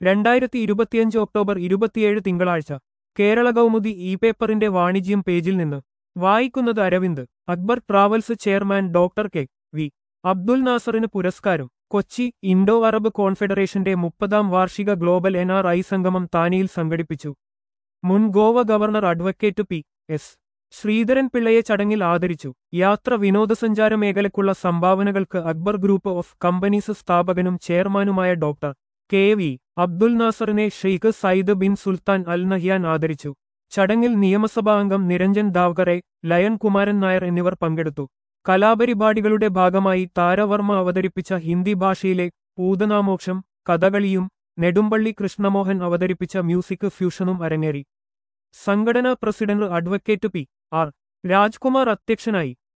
രണ്ടായിരത്തി ഇരുപത്തിയഞ്ച് ഒക്ടോബർ ഇരുപത്തിയേഴ് തിങ്കളാഴ്ച കേരള കൗമുദി ഇ പേപ്പറിന്റെ വാണിജ്യം പേജിൽ നിന്ന് വായിക്കുന്നത് Aravind Akbar travels chairman doctor K V Abdul നാസറിന് പുരസ്കാരം കൊച്ചി ഇൻഡോ അറബ് കോൺഫെഡറേഷന്റെ മുപ്പതാം വാർഷിക ഗ്ലോബൽ എൻ ആർ ഐ സംഗമം താനിയിൽ സംഘടിപ്പിച്ചു മുൻ Goa governor advocate P S Sreedharan പിള്ളയെ ചടങ്ങിൽ ആദരിച്ചു യാത്ര വിനോദസഞ്ചാര മേഖലയ്ക്കുള്ള സംഭാവനകൾക്ക് അക്ബർ ഗ്രൂപ്പ് ഓഫ് കമ്പനീസ് സ്ഥാപകനും ചെയർമാനുമായ ഡോക്ടർ കെ വി അബ്ദുൽ നാസറിനെ Sheikh Saeed bin Sultan Al Nahyan ആദരിച്ചു ചടങ്ങിൽ നിയമസഭാ അംഗം നിരഞ്ജൻ ദാവ്കറെ ലയൺ കുമാരൻ നായർ എന്നിവർ പങ്കെടുത്തു കലാപരിപാടികളുടെ ഭാഗമായി താരവർമ്മ അവതരിപ്പിച്ച ഹിന്ദി ഭാഷയിലെ പൂതനാമോക്ഷം കഥകളിയും നെടുമ്പള്ളി കൃഷ്ണമോഹൻ അവതരിപ്പിച്ച മ്യൂസിക് ഫ്യൂഷനും അരങ്ങേറി സംഘടനാ president advocate P R Rajkumar അധ്യക്ഷനായി